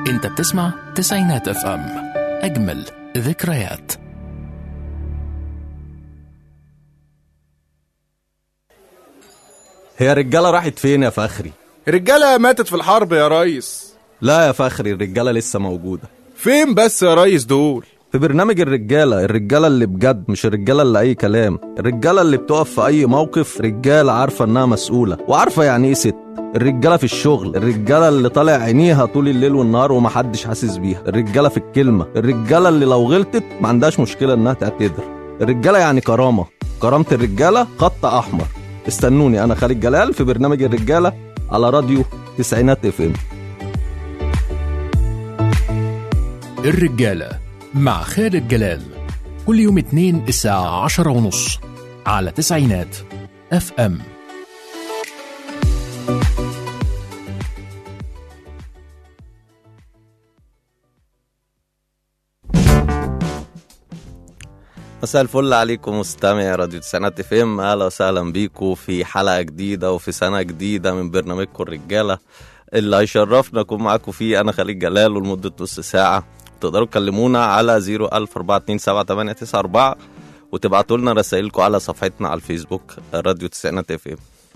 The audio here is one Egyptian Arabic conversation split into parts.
انت بتسمع تسعينات اف ام اجمل ذكريات هي الرجالة راحت فين يا فخري؟ الرجالة ماتت في الحرب يا ريس لا يا فخري الرجالة لسه موجودة فين بس يا ريس دول في برنامج الرجالة الرجالة اللي بجد مش الرجالة اللي أي كلام الرجالة اللي بتقف في أي موقف رجالة عارفة إنها مسؤولة وعارفة يعني إيه ست الرجالة في الشغل الرجالة اللي طالع عينيها طول الليل والنهار ومحدش حاسس بيها الرجالة في الكلمة الرجالة اللي لو غلطت ما عندهاش مشكلة إنها تعتذر الرجالة يعني كرامة كرامة الرجالة خط أحمر استنوني أنا خالد جلال في برنامج الرجالة على راديو تسعينات اف ام الرجالة مع خالد جلال كل يوم اثنين الساعة عشرة ونص على تسعينات اف ام مساء الفل عليكم مستمعي راديو تسعينات اف ام اهلا وسهلا بيكم في حلقه جديده وفي سنه جديده من برنامجكم الرجاله اللي هيشرفنا اكون معاكم فيه انا خالد جلال ولمده نص ساعه تقدروا تكلمونا على 004278994 وتبعتوا لنا رسائلكم على صفحتنا على الفيسبوك راديو تسعينات اف ام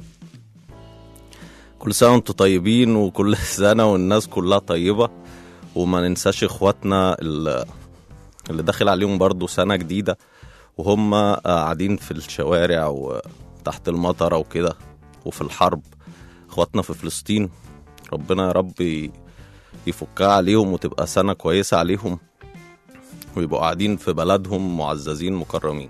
كل سنه وانتم طيبين وكل سنه والناس كلها طيبه وما ننساش اخواتنا اللي اللي داخل عليهم برضو سنة جديدة وهم آه، قاعدين في الشوارع وتحت المطرة وكده وفي الحرب اخواتنا في فلسطين ربنا يا رب ي- يفكها عليهم وتبقى سنة كويسة عليهم ويبقوا قاعدين في بلدهم معززين مكرمين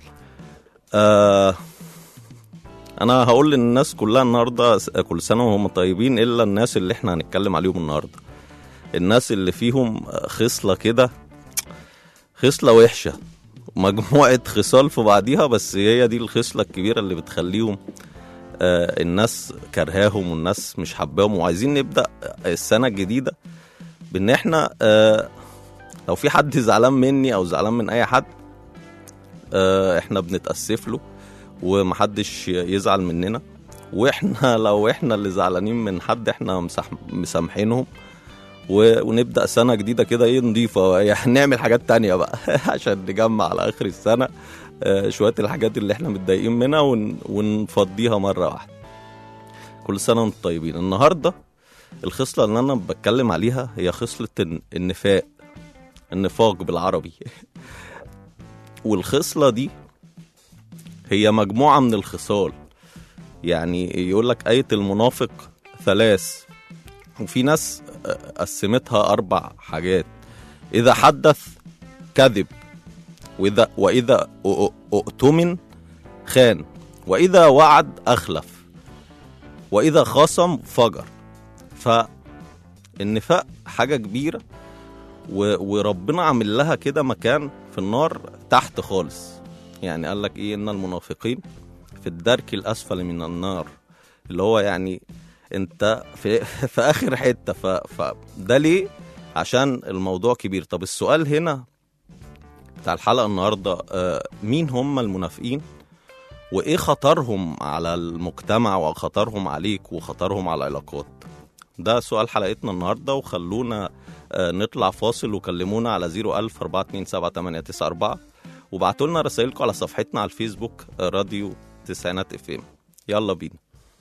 آه انا هقول للناس كلها النهارده س- كل سنه وهم طيبين الا الناس اللي احنا هنتكلم عليهم النهارده الناس اللي فيهم آه، خصله كده خصلة وحشة مجموعة خصال في بعضيها بس هي دي الخصلة الكبيرة اللي بتخليهم آه الناس كرهاهم والناس مش حباهم وعايزين نبدأ السنة الجديدة بإن إحنا آه لو في حد زعلان مني أو زعلان من أي حد آه إحنا بنتأسف له ومحدش يزعل مننا وإحنا لو إحنا اللي زعلانين من حد إحنا مسح- مسامحينهم و- ونبدا سنه جديده كده ايه نضيفه يعني نعمل حاجات تانية بقى عشان نجمع على اخر السنه آه، شويه الحاجات اللي احنا متضايقين منها ون... ونفضيها مره واحده كل سنه وانتم طيبين النهارده الخصله اللي انا بتكلم عليها هي خصله الن- النفاق النفاق بالعربي والخصله دي هي مجموعه من الخصال يعني يقول لك ايه المنافق ثلاث وفي ناس قسمتها أربع حاجات إذا حدث كذب وإذا وإذا أ- أ- اؤتمن خان وإذا وعد أخلف وإذا خاصم فجر فالنفاق حاجة كبيرة و- وربنا عامل لها كده مكان في النار تحت خالص يعني قال لك إيه إن المنافقين في الدرك الأسفل من النار اللي هو يعني انت في في اخر حته ف فده ليه عشان الموضوع كبير طب السؤال هنا بتاع الحلقه النهارده آه، مين هم المنافقين وايه خطرهم على المجتمع وخطرهم عليك وخطرهم على العلاقات ده سؤال حلقتنا النهارده وخلونا آه، نطلع فاصل وكلمونا على 01000 427 وبعتوا لنا رسائلكم على صفحتنا على الفيسبوك آه، راديو تسعينات اف ام يلا بينا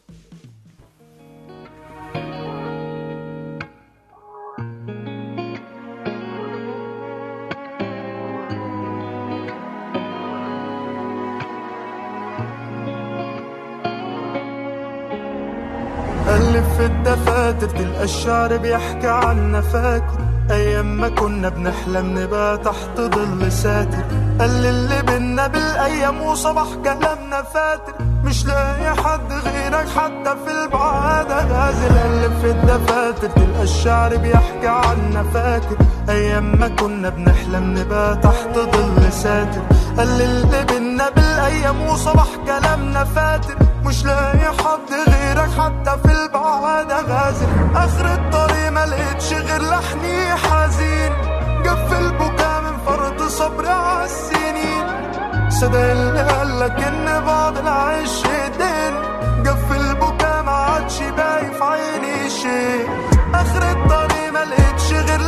ألف في الدفاتر تلقى الشعر بيحكي عنا فاكر أيام ما كنا بنحلم نبقى تحت ظل ساتر قال اللي بينا بالأيام وصباح كلامنا فاتر مش لاقي حد غيرك حتى في البعاد غازل ألف في الدفاتر تلقى الشعر بيحكي عنا فاكر أيام ما كنا بنحلم نبقى تحت ظل ساتر قال اللي بينا بالأيام وصباح كلامنا فاتر مش لاقي حد غيرك حتى في البعاد غازل اخر الطريق ما لقيتش غير لحني حزين قف البكا من فرط صبري عالسنين صدق اللي قالك ان بعض العيش دين قف البكا ما عادش باقي في عيني شيء اخر الطريق ما لقيتش غير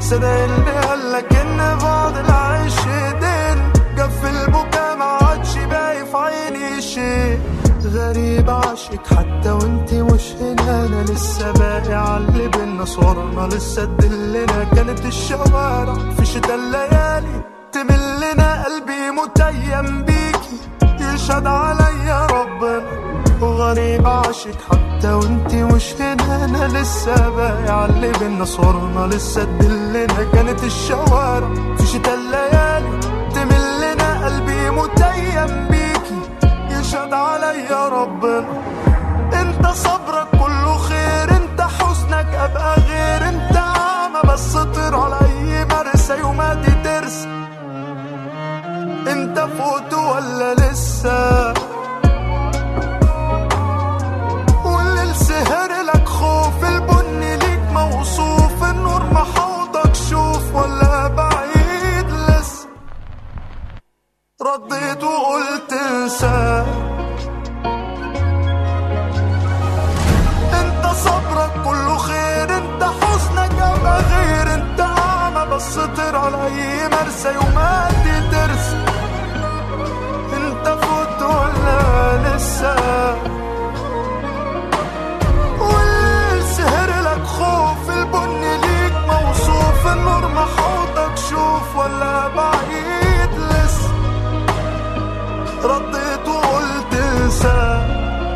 صدق اللي قالك ان بعد العيش دين قفل البكا ما عادش باقي في عيني شيء غريب عاشق حتى وانت مش هنا انا لسه باقي عاللي بينا صورنا لسه تدلنا كانت الشوارع في شتا الليالي تملنا قلبي متيم بيكي يشهد عليا ربنا وغريب عاشق حتى وانت مش هنا انا لسه باقي عاللي بينا صورنا لسه تدلنا كانت الشوارع في شتا الليالي تملنا قلبي متيم بيكي يشهد عليا ربنا انت صبرك كله خير انت حزنك ابقى غير انت اعمى بس طير على اي مرسى يوماتي ترسى انت فوت ولا لسه والليل سهر لك خوف البن ليك موصوف النور محوضك شوف ولا بعيد لسه رديت وقلت انسى انت صبرك كله خير انت حزنك ابقى غير انت اعمى بس طير على اي مرسى يوماتي ترسى انت فوت ولا لسه والليل سهر لك خوف البن ليك موصوف النور محوطك شوف ولا بعيد لسه رديت وقلت انسى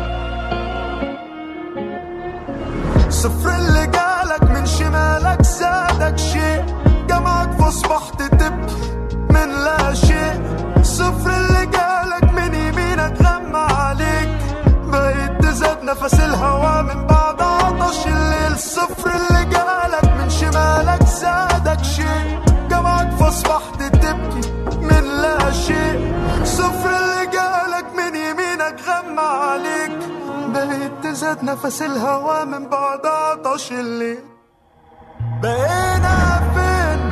صفر اللي جالك من شمالك زادك شيء جمعك فاصبحت تبكي من لا شيء صفر اللي جالك من يمينك غمى عليك بقيت تزاد نفس الهوا من بعد عطش الليل صفر اللي جالك من شمالك زادك شيء جمعك فاصبحت تبكي من لا شيء صفر اللي جالك من يمينك غمى عليك بقيت تزاد نفس الهوا من بعد عطش الليل بقينا فين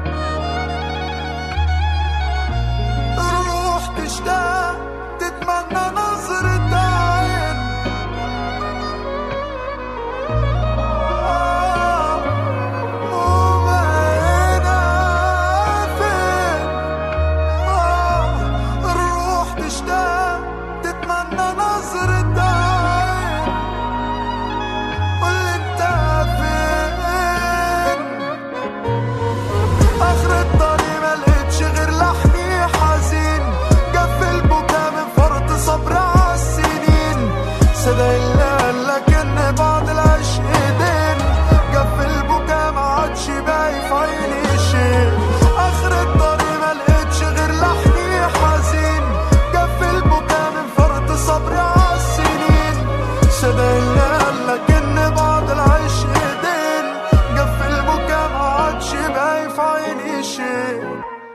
روح تشتاق تتمنى نظرة عين آه، وبقينا فين آه، روح تشتاق تتمنى نظرة عين قول انت فين اخر الطريق ما لقيتش غير لحني حزين قفل بكا من فرط صبر عالسنين صدق اللي قالك ان بعد العشق دين قفل بكا ما عادش باقي في عيني شيء اخر الطريق ما لقيتش غير لحني حزين قفل بكا من فرط صبر عالسنين صدق اللي قالك ان بعد العشق دين قفل بكا ما عادش باقي في عيني شيء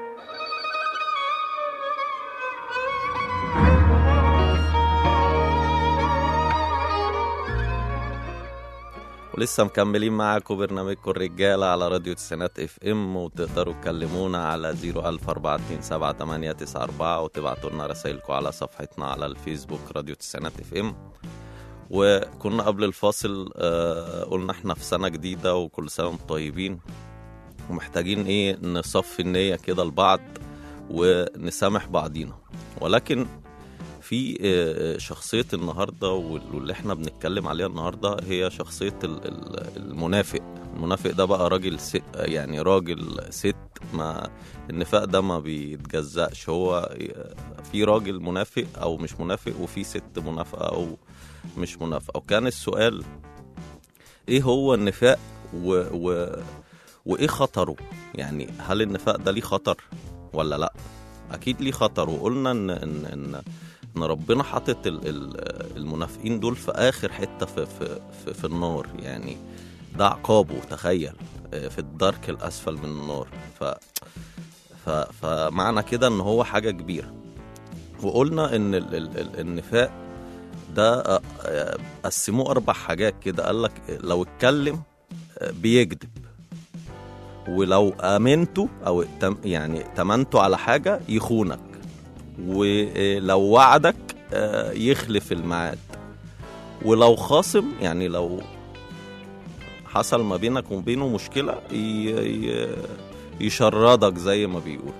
ولسه مكملين معاكم برنامجكم الرجالة على راديو تسعينات اف ام وتقدروا تكلمونا على 014278994 وتبعتوا لنا رسائلكم على صفحتنا على الفيسبوك راديو تسعينات اف ام وكنا قبل الفاصل آه، قلنا احنا في سنة جديدة وكل سنة وانتم طيبين ومحتاجين ايه نصفي النية كده لبعض ونسامح بعضينا ولكن في آه، شخصية النهاردة وال- واللي احنا بنتكلم عليها النهاردة هي شخصية ال- ال- المنافق المنافق ده بقى راجل ست يعني راجل ست ما النفاق ده ما بيتجزأش هو في راجل منافق او مش منافق وفي ست منافقة او مش منافقة وكان السؤال ايه هو النفاق و, و وايه خطره يعني هل النفاق ده ليه خطر ولا لا اكيد ليه خطر وقلنا ان ان ان, إن ربنا حاطط ال- ال- المنافقين دول في اخر حته في في في, في النار يعني ده عقابه تخيل آه، في الدرك الاسفل من النار ف ف فمعنى كده ان هو حاجه كبيره وقلنا ان ال ال ال النفاق ده آه، آه، قسموه اربع حاجات كده قال لك لو اتكلم آه، بيكذب ولو امنته او اتم- يعني تمنته على حاجه يخونك ولو وعدك آه، يخلف الميعاد ولو خاصم يعني لو حصل ما بينك وبينه مشكله ي- ي- يشردك زي ما بيقول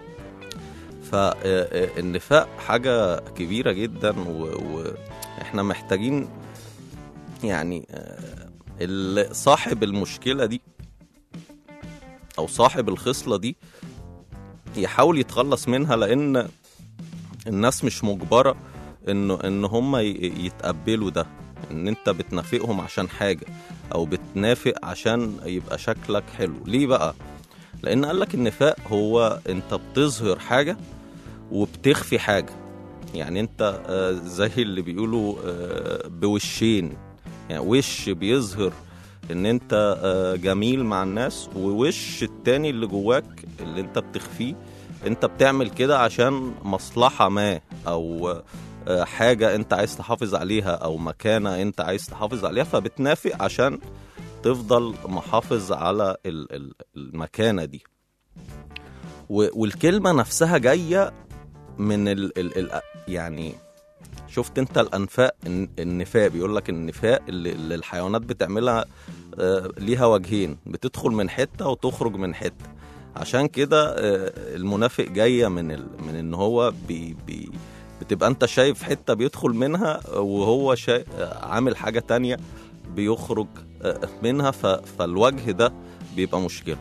فالنفاق حاجه كبيره جدا واحنا محتاجين يعني آه، اللي صاحب المشكله دي او صاحب الخصله دي يحاول يتخلص منها لان الناس مش مجبره انه ان هم ي- يتقبلوا ده ان انت بتنافقهم عشان حاجه او بتنافق عشان يبقى شكلك حلو ليه بقى لان قالك النفاق هو انت بتظهر حاجه وبتخفي حاجه يعني انت آه، زي اللي بيقولوا آه، بوشين يعني وش بيظهر ان انت آه، جميل مع الناس ووش التاني اللي جواك اللي انت بتخفيه انت بتعمل كده عشان مصلحة ما او آه، حاجة انت عايز تحافظ عليها او مكانة انت عايز تحافظ عليها فبتنافق عشان تفضل محافظ على ال- ال- المكانة دي و- والكلمة نفسها جاية من ال ال ال يعني شفت انت الانفاق الن- النفاق بيقول لك النفاق اللي, اللي الحيوانات بتعملها آه، ليها وجهين بتدخل من حته وتخرج من حته عشان كده آه، المنافق جايه من ال من ان هو بي بي بتبقى انت شايف حته بيدخل منها وهو شايف عامل حاجه تانية بيخرج آه، منها ف- فالوجه ده بيبقى مشكله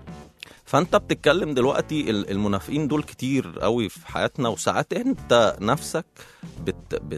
فانت بتتكلم دلوقتي ال- المنافقين دول كتير قوي في حياتنا وساعات انت نفسك بت, بت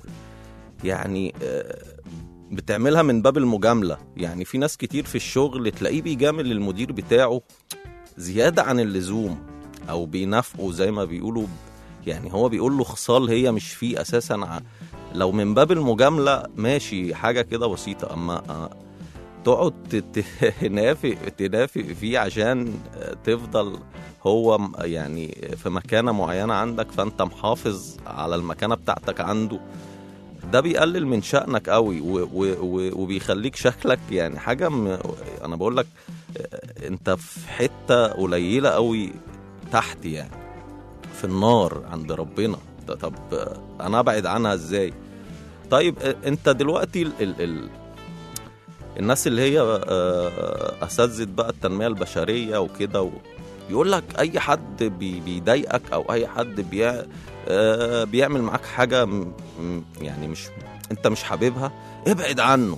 يعني آه، بتعملها من باب المجامله يعني في ناس كتير في الشغل تلاقيه بيجامل المدير بتاعه زياده عن اللزوم او بينافقه زي ما بيقولوا يعني هو بيقول له خصال هي مش فيه اساسا ع- لو من باب المجامله ماشي حاجه كده بسيطه اما آه، تقعد ت- ت- تنافق تنافق فيه عشان تفضل هو م- يعني في مكانة معينة عندك فأنت محافظ على المكانة بتاعتك عنده ده بيقلل من شأنك قوي و و و وبيخليك شكلك يعني حاجة م... أنا بقول لك أنت في حتة قليلة قوي تحت يعني في النار عند ربنا ده طب أنا أبعد عنها إزاي طيب أنت دلوقتي ال... ال... ال... الناس اللي هي آه، اساتذه بقى التنميه البشريه وكده و... يقول لك اي حد بي... بيضايقك او اي حد بي... آه، بيعمل معاك حاجه م... م- يعني مش انت مش حاببها ابعد عنه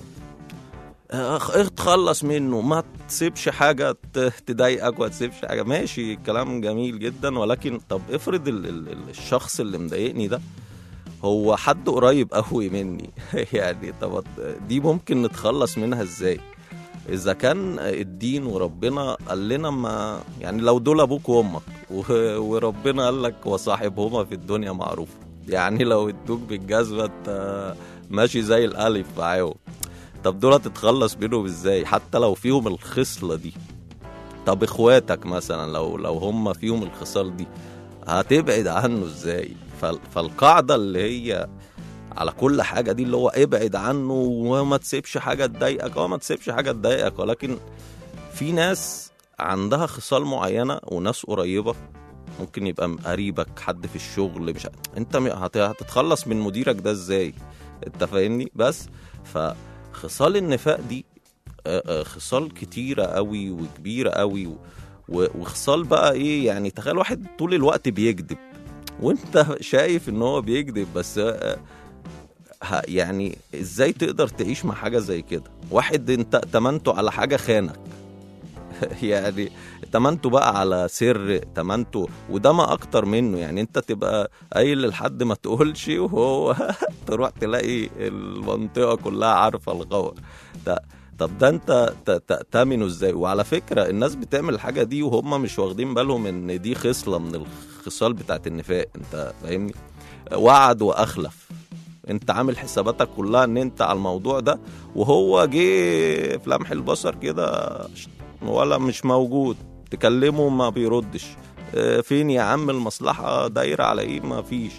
آه، اتخلص منه ما تسيبش حاجه ت- تضايقك وما تسيبش حاجه ماشي كلام جميل جدا ولكن طب افرض ال... ال... ال- الشخص اللي مضايقني ده هو حد قريب قوي مني يعني طب دي ممكن نتخلص منها ازاي اذا كان الدين وربنا قال لنا ما يعني لو دول ابوك وامك و- وربنا قال لك وصاحبهما في الدنيا معروف يعني لو ادوك بالجزمه انت ماشي زي الالف معاهم طب دول تتخلص منهم ازاي حتى لو فيهم الخصله دي طب اخواتك مثلا لو لو هم فيهم الخصال دي هتبعد عنه ازاي فال- فالقاعده اللي هي على كل حاجه دي اللي هو ابعد عنه وما تسيبش حاجه تضايقك اه ما تسيبش حاجه تضايقك ولكن في ناس عندها خصال معينه وناس قريبه ممكن يبقى قريبك حد في الشغل مش ع- انت م- هت- هتتخلص من مديرك ده ازاي انت فاهمني بس فخصال النفاق دي آه، آه، خصال كتيره قوي وكبيره قوي و- و- وخصال بقى ايه يعني تخيل واحد طول الوقت بيكذب وانت شايف ان هو بيكذب بس آه، ه- يعني ازاي تقدر تعيش مع حاجه زي كده واحد انت تمنته على حاجه خانك يعني تمنته بقى على سر تمنته وده ما اكتر منه يعني انت تبقى قايل لحد ما تقولش وهو تروح تلاقي المنطقه كلها عارفه الخبر ده طب ده انت ت- ت- تامنه ازاي وعلى فكره الناس بتعمل الحاجه دي وهم مش واخدين بالهم ان دي خصله من الخصال بتاعت النفاق انت فاهمني وعد واخلف انت عامل حساباتك كلها ان انت على الموضوع ده وهو جه في لمح البصر كده ولا مش موجود تكلمه ما بيردش اه، فين يا عم المصلحة دايرة على ايه ما فيش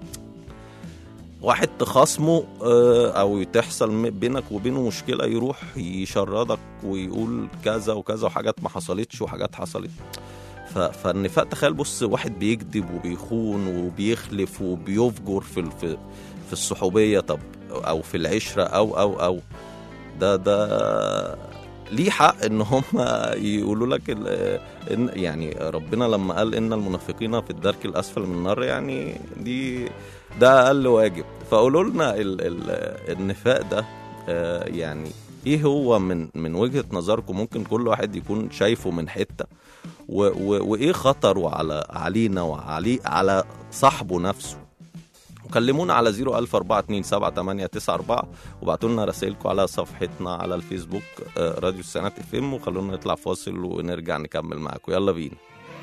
واحد تخاصمه اه، او تحصل م- بينك وبينه مشكلة يروح يشردك ويقول كذا وكذا وحاجات ما حصلتش وحاجات حصلت ف- فالنفاق تخيل بص واحد بيكذب وبيخون وبيخلف وبيفجر في ال- في في الصحوبيه طب او في العشره او او او ده ده ليه حق ان هم يقولوا لك ال- إن يعني ربنا لما قال ان المنافقين في الدرك الاسفل من النار يعني دي ده اقل واجب فقولوا لنا ال ال النفاق ده آه، يعني ايه هو من من وجهه نظركم ممكن كل واحد يكون شايفه من حته و و وايه خطره على علينا وعليه على صاحبه نفسه وكلمونا على 014278894 وابعتوا لنا رسائلكم على صفحتنا على الفيسبوك آه، راديو السنات اف ام وخلونا نطلع فاصل ونرجع نكمل معاكم يلا بينا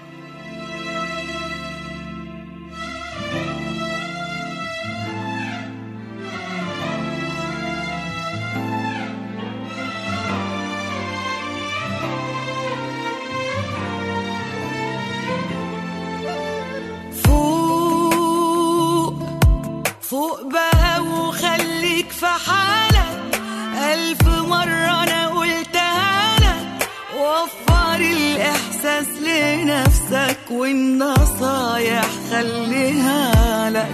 فوق فوق بقى وخليك في حالك ألف مرة أنا قلتها لك وفر الإحساس لنفسك والنصايح خليها لك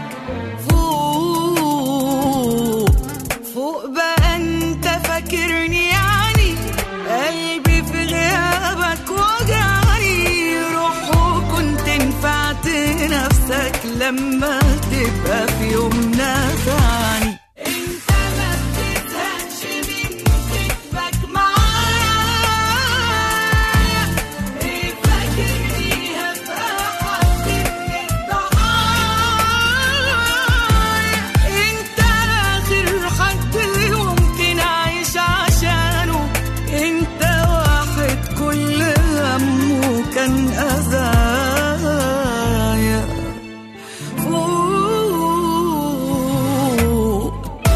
فوق فوق بقى انت فاكرني يعني قلبي في غيابك وجعني روح وكنت نفعت نفسك لما تبقى في يوم نفعني انت ما بتزهقش من كتبك معايا ايه فاكرني هبقى حد من الضحايا انت اخر حد ممكن اعيش عشانه انت واحد كل همه كان اذايا فوق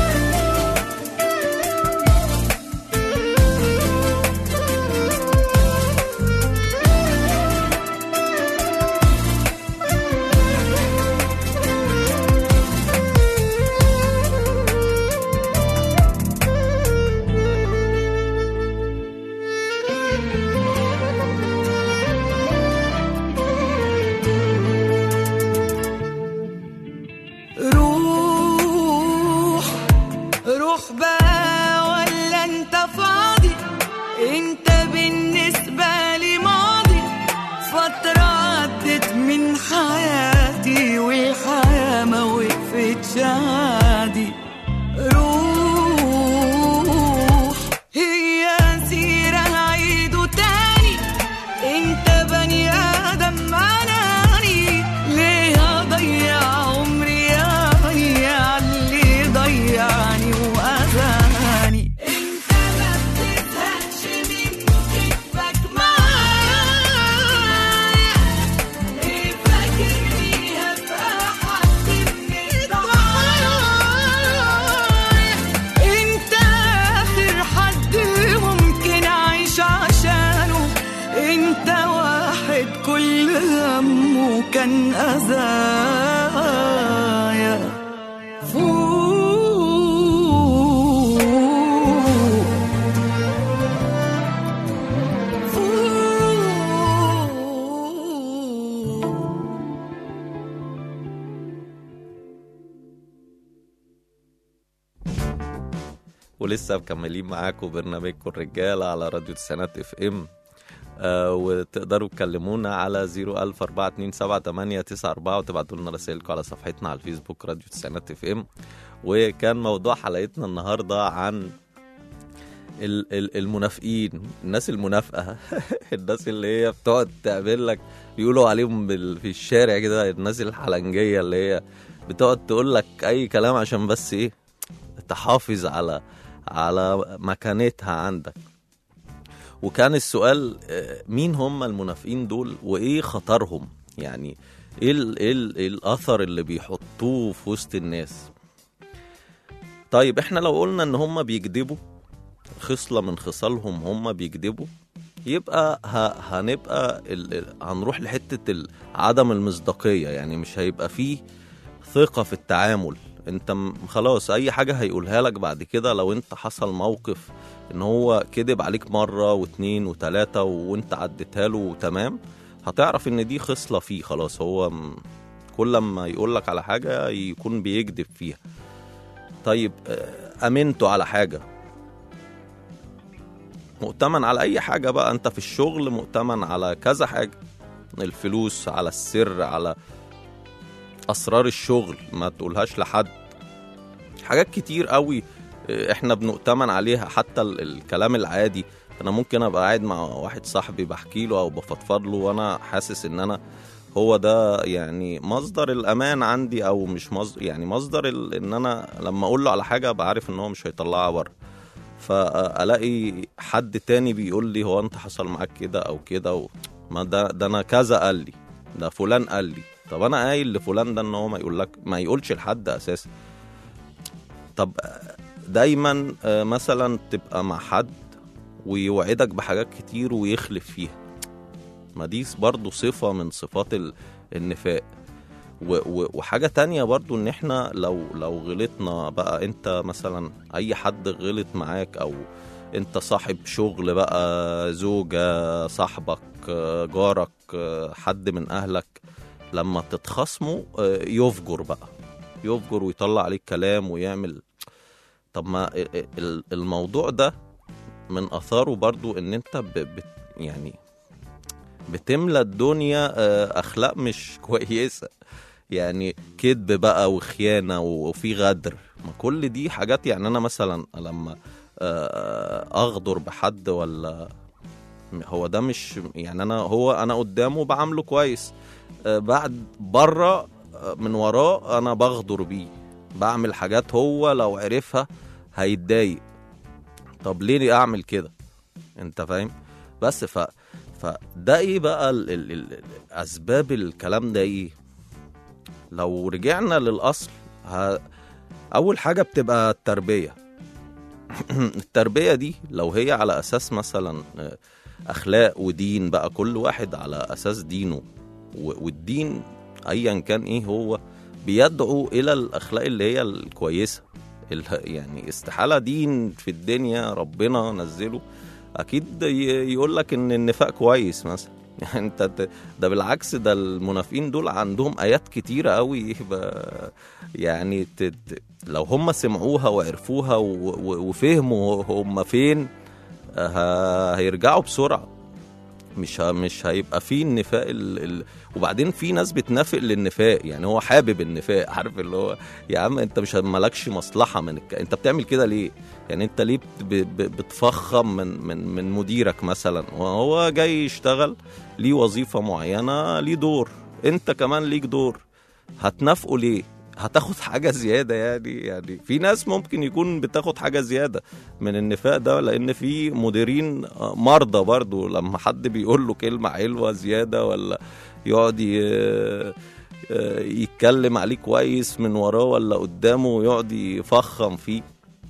روح روح بقى ولا انت فاضي انت بالنسبة لي ماضي فترة عدت من حياتي والحياة ما وقفتش عادي روح هي سيرة هعيده تاني انت بني ادم اناني ليه اضيع عمري يعني علي ضيعني واذاني انت ما بتزهقش من كتبك معايا ايه فاكرني هبقى حد من الضحايا انت اخر حد ممكن اعيش عشانه انت واحد كل همه كان اذايا فوق فوق ولسه مكملين معاكم برنامجكم الرجاله على راديو السنات اف ام آه وتقدروا تكلمونا على 014278894 وتبعتوا لنا رسائلكم على صفحتنا على الفيسبوك راديو السنات اف ام وكان موضوع حلقتنا النهارده عن ال- ال- المنافقين الناس المنافقه الناس اللي هي بتقعد تعمل لك بيقولوا عليهم بال- في الشارع كده الناس الحلنجيه اللي هي بتقعد تقول لك اي كلام عشان بس ايه تحافظ على على مكانتها عندك وكان السؤال آه، مين هم المنافقين دول وايه خطرهم يعني ايه ال ايه, ال إيه الاثر اللي بيحطوه في وسط الناس طيب احنا لو قلنا ان هم بيكذبوا خصلة من خصالهم هم بيكذبوا يبقى ه- هنبقى ال- ال- هنروح لحتة ال- عدم المصداقية يعني مش هيبقى فيه ثقة في التعامل انت م- خلاص اي حاجة هيقولها لك بعد كده لو انت حصل موقف ان هو كذب عليك مرة واتنين وتلاتة وانت عديتها له وتمام هتعرف ان دي خصلة فيه خلاص هو م- كل ما يقول لك على حاجة يكون بيكذب فيها طيب آه، امنته على حاجة مؤتمن على اي حاجه بقى انت في الشغل مؤتمن على كذا حاجه الفلوس على السر على اسرار الشغل ما تقولهاش لحد حاجات كتير قوي آه، احنا بنؤتمن عليها حتى ال- الكلام العادي انا ممكن ابقى قاعد مع واحد صاحبي بحكي له او بفضفض له وانا حاسس ان انا هو ده يعني مصدر الامان عندي او مش مصدر يعني مصدر ال- ان انا لما اقول له على حاجه ابقى عارف ان هو مش هيطلعها بره فالاقي حد تاني بيقول لي هو انت حصل معاك كده او كده و... ما ده ده انا كذا قال لي ده فلان قال لي طب انا قايل لفلان ده ان هو ما يقول لك ما يقولش لحد اساسا طب دايما آه، مثلا تبقى مع حد ويوعدك بحاجات كتير ويخلف فيها ما دي برضو صفة من صفات ال- النفاق و- و- وحاجة تانية برضو ان احنا لو لو غلطنا بقى انت مثلا اي حد غلط معاك او انت صاحب شغل بقى زوجة صاحبك آه، جارك آه، حد من اهلك لما تتخاصموا آه، يفجر بقى يفجر ويطلع عليك كلام ويعمل طب ما ال- ال- الموضوع ده من اثاره برضو ان انت ب... بت يعني بتملى الدنيا آه، اخلاق مش كويسه يعني كذب بقى وخيانه وفي غدر ما كل دي حاجات يعني انا مثلا لما آه، اغدر بحد ولا هو ده مش يعني انا هو انا قدامه بعامله كويس آه، بعد بره آه، من وراه انا بغدر بيه بعمل حاجات هو لو عرفها هيتضايق طب ليه اعمل كده انت فاهم بس ف فده ايه بقى ال... ال... ال... اسباب الكلام ده ايه لو رجعنا للاصل ه... اول حاجه بتبقى التربيه التربيه دي لو هي على اساس مثلا آه، اخلاق ودين بقى كل واحد على اساس دينه و... والدين ايا كان ايه هو بيدعو الى الاخلاق اللي هي الكويسه ال- يعني استحاله دين في الدنيا ربنا نزله اكيد يقول لك ان النفاق كويس مثلا يعني انت ت- ده بالعكس ده المنافقين دول عندهم ايات كتيره قوي ب- يعني ت- ت- لو هم سمعوها وعرفوها و- و- وفهموا هم فين ه- هيرجعوا بسرعه مش ه- مش هيبقى فيه النفاق ال... ال... وبعدين في ناس بتنافق للنفاق يعني هو حابب النفاق عارف اللي هو يا عم انت مش مالكش مصلحه من الك... انت بتعمل كده ليه يعني انت ليه بت... ب... ب... بتفخم من من من مديرك مثلا وهو جاي يشتغل ليه وظيفه معينه ليه دور انت كمان ليك دور هتنافقه ليه هتاخد حاجة زيادة يعني يعني في ناس ممكن يكون بتاخد حاجة زيادة من النفاق ده لأن في مديرين آه، مرضى برضو لما حد بيقول له كلمة حلوة زيادة ولا يقعد ي- آه، يتكلم عليه كويس من وراه ولا قدامه ويقعد يفخم فيه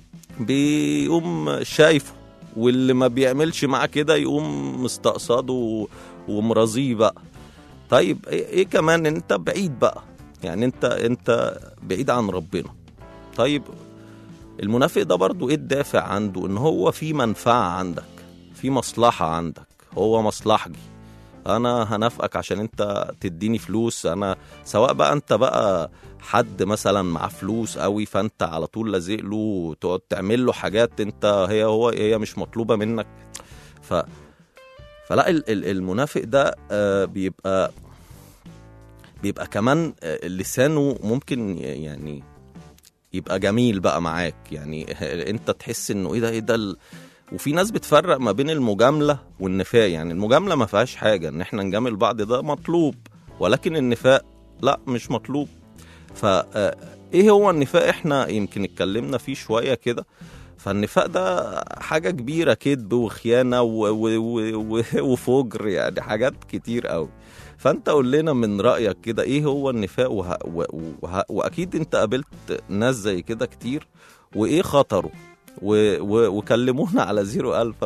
بيقوم شايفه واللي ما بيعملش معاه كده يقوم مستقصده و- ومرضيه بقى طيب ايه إيه كمان انت بعيد بقى يعني انت انت بعيد عن ربنا طيب المنافق ده برضو ايه الدافع عنده ان هو في منفعة عندك في مصلحة عندك هو مصلحجي انا هنافقك عشان انت تديني فلوس انا سواء بقى انت بقى حد مثلا معاه فلوس قوي فانت على طول لازق له وتقعد تعمل له حاجات انت هي هو هي مش مطلوبة منك ف فلا ال- ال- المنافق ده آه، بيبقى بيبقى كمان آه، لسانه ممكن ي- يعني يبقى جميل بقى معاك يعني انت تحس انه ايه ده ايه ده ال... وفي ناس بتفرق ما بين المجامله والنفاق يعني المجامله ما فيهاش حاجه ان احنا نجامل بعض ده مطلوب ولكن النفاق لا مش مطلوب فا ايه هو النفاق احنا يمكن اتكلمنا فيه شويه كده فالنفاق ده حاجه كبيره كذب وخيانه و... و... و... و... وفجر يعني حاجات كتير قوي فانت قول لنا من رايك كده ايه هو النفاق وه... و... وه... واكيد انت قابلت ناس زي كده كتير وايه خطره و... و... وكلمونا على 01000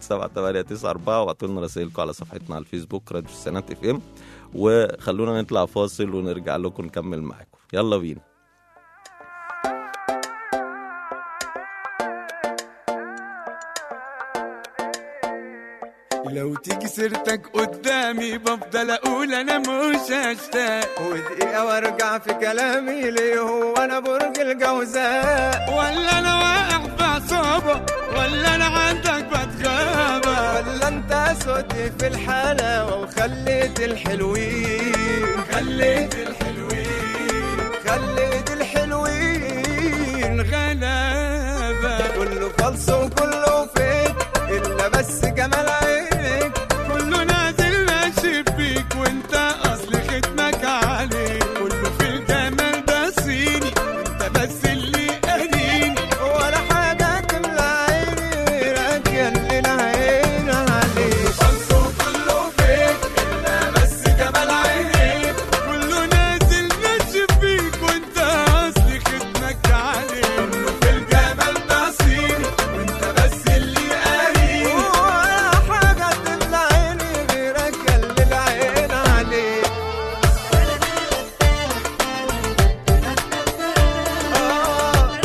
427 وابعتوا لنا رسائلكم على صفحتنا على الفيسبوك راديو السنات اف ام وخلونا نطلع فاصل ونرجع لكم نكمل معاكم يلا بينا لو تيجي سيرتك قدامي بفضل اقول انا مش هشتاق ودقيقة وارجع في كلامي ليه هو انا برج الجوزاء ولا انا واقع في عصابة يابا ولا انا عندك بتغابى ولا انت صوتي في الحلاوة وخليت الحلوين خليت الحلوين خليت الحلوين غلابة كله فلس وكله فيك إلا بس جمال عينك كله نازل ماشي بيك وانت اصل ختمك عليك كله في الجمال ده صيني وانت بس اللي قاريني ولا حاجة تملى عيني غيرك يا اللي العين عليك خلصه كله فيك الا بس جمال عينيك كله نازل ماشي بيك وانت اصل ختمك عليك كله في الجمال ده صيني وانت بس اللي قاريني ولا حاجة تملى عيني غيرك يا اللي العين عليك آه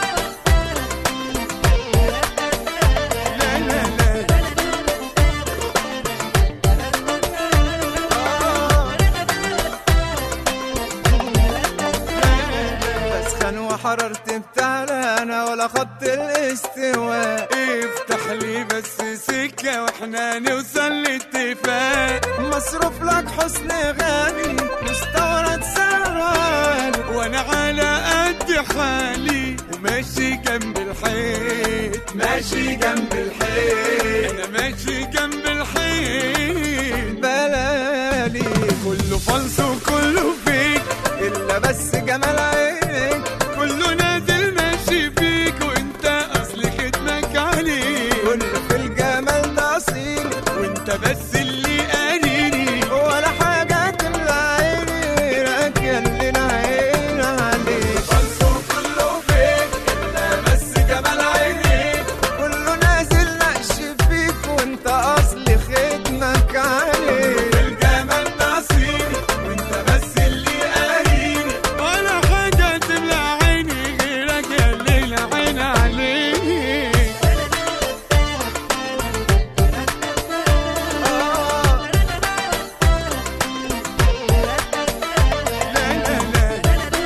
لا لا لا بسخن وحررت بتعلانة ولا خط الاستواء افتح لي بس سكة واحنا نوصل لاتفاق مصروف لك حسن غالي مستورد سراني وانا على قد حالي وماشي جنب الحيط ماشي جنب الحيط انا ماشي جنب الحيط بلالي كله فلس وكله فيك إلا بس جمال عينك كله نازل ماشي فيك وانت اصل ختمك عليك كله في الجمال ده أصيل وانت بس اللي قاريني ولا حاجة تملى عيني غيرك يا اللي العين عليك فلسه كله فيك الا بس جمال عينيك كله نازل نقش فيك وانت أصل ختمك عليك الجمال نصيبي وانت بس اللي قاريني ولا حاجة تملى عيني غيرك يا اللي العين عليك آه لا لا لا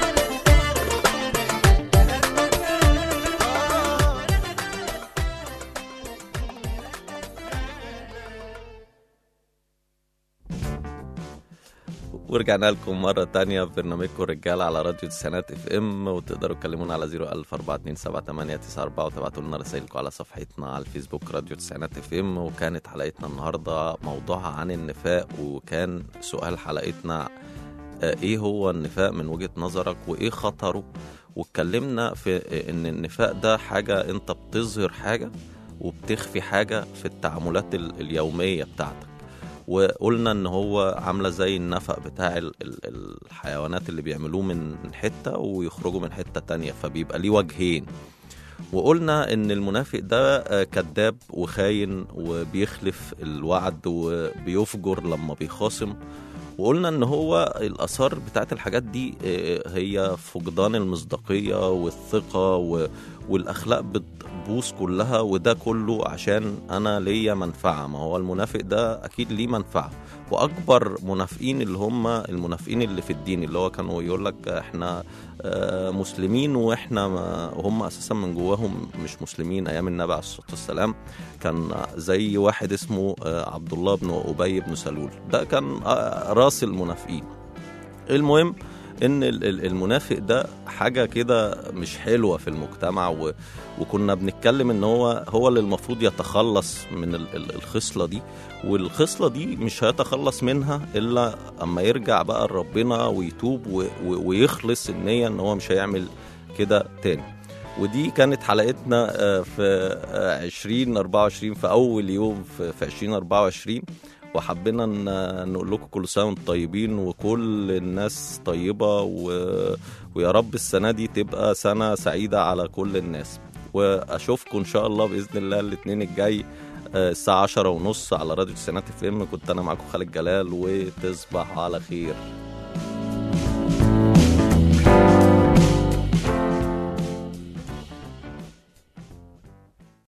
ورجعنا لكم مرة تانية في برنامجكم رجالة على راديو تسعينات اف ام وتقدروا تكلمونا على 014278994 وتبعتوا لنا رسائلكم على صفحتنا على الفيسبوك راديو تسعينات اف ام وكانت حلقتنا النهاردة موضوعها عن النفاق وكان سؤال حلقتنا آه، ايه هو النفاق من وجهة نظرك وايه خطره واتكلمنا في آه، ان النفاق ده حاجة انت بتظهر حاجة وبتخفي حاجة في التعاملات ال- اليومية بتاعتك وقلنا ان هو عامله زي النفق بتاع ال- ال- الحيوانات اللي بيعملوه من حته ويخرجوا من حته تانية فبيبقى ليه وجهين وقلنا ان المنافق ده آه، كذاب وخاين وبيخلف الوعد وبيفجر لما بيخاصم وقلنا ان هو الاثار بتاعت الحاجات دي آه، هي فقدان المصداقيه والثقه و- والاخلاق بتبوظ كلها وده كله عشان انا ليا منفعه ما هو المنافق ده اكيد ليه منفعه واكبر منافقين اللي هم المنافقين اللي في الدين اللي هو كانوا يقول لك احنا آه، مسلمين واحنا ما هم اساسا من جواهم مش مسلمين ايام النبي عليه الصلاه والسلام كان زي واحد اسمه آه، عبد الله بن ابي بن سلول ده كان آه، راس المنافقين المهم ان ال- ال- المنافق ده حاجه كده مش حلوه في المجتمع و... وكنا بنتكلم ان هو هو اللي المفروض يتخلص من ال- ال- الخصله دي والخصله دي مش هيتخلص منها الا اما يرجع بقى لربنا ويتوب و... و... ويخلص النيه ان هو مش هيعمل كده تاني ودي كانت حلقتنا آه، في آه، 2024 في اول يوم في في 2024 وحبينا ن- نقول لكم كل سنه وانتم طيبين وكل الناس طيبه و... ويا رب السنه دي تبقى سنه سعيده على كل الناس واشوفكم ان شاء الله باذن الله الاثنين الجاي آه، الساعه 10 ونص على راديو السنات اف ام كنت انا معاكم خالد جلال وتصبح على خير